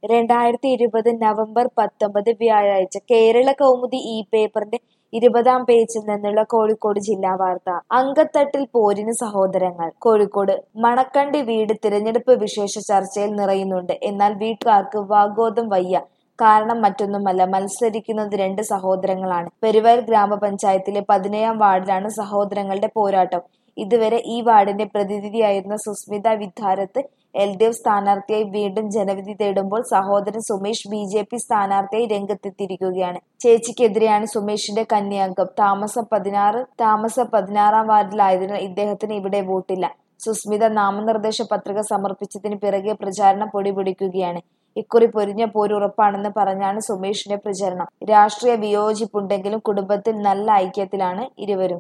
രണ്ടായിരത്തി ഇരുപത് നവംബർ പത്തൊമ്പത് വ്യാഴാഴ്ച കേരള കൗമുദി ഈ പേപ്പറിന്റെ ഇരുപതാം പേജിൽ നിന്നുള്ള കോഴിക്കോട് ജില്ലാ വാർത്ത അങ്കത്തട്ടിൽ പോരിന് സഹോദരങ്ങൾ കോഴിക്കോട് മണക്കണ്ടി വീട് തിരഞ്ഞെടുപ്പ് വിശേഷ ചർച്ചയിൽ നിറയുന്നുണ്ട് എന്നാൽ വീട്ടുകാർക്ക് വാഗ്വാദം വയ്യ കാരണം മറ്റൊന്നുമല്ല മത്സരിക്കുന്നത് രണ്ട് സഹോദരങ്ങളാണ് പെരുവയൽ ഗ്രാമപഞ്ചായത്തിലെ പതിനേഴാം വാർഡിലാണ് സഹോദരങ്ങളുടെ പോരാട്ടം ഇതുവരെ ഈ വാർഡിന്റെ പ്രതിനിധിയായിരുന്ന Susmitha Vidyarath L D F സ്ഥാനാർത്ഥിയായി വീണ്ടും ജനവിധി തേടുമ്പോൾ സഹോദരൻ സുമേഷ് ബി ജെ പി സ്ഥാനാർത്ഥിയായി രംഗത്തെത്തിയിരിക്കുകയാണ് ചേച്ചിക്കെതിരെയാണ് സുമേഷിന്റെ കന്യാംഗം താമസം പതിനാറ് താമസം പതിനാറാം വാർഡിലായതിനാൽ ഇദ്ദേഹത്തിന് ഇവിടെ വോട്ടില്ല സുസ്മിത നാമനിർദ്ദേശ പത്രിക സമർപ്പിച്ചതിന് പിറകെ പ്രചാരണം പൊടിപിടിക്കുകയാണ് ഇക്കുറി പൊരിഞ്ഞ പോര് ഉറപ്പാണെന്ന് പറഞ്ഞാണ് സുമേഷിന്റെ പ്രചരണം രാഷ്ട്രീയ വിയോജിപ്പുണ്ടെങ്കിലും കുടുംബത്തിൽ നല്ല ഐക്യത്തിലാണ് ഇരുവരും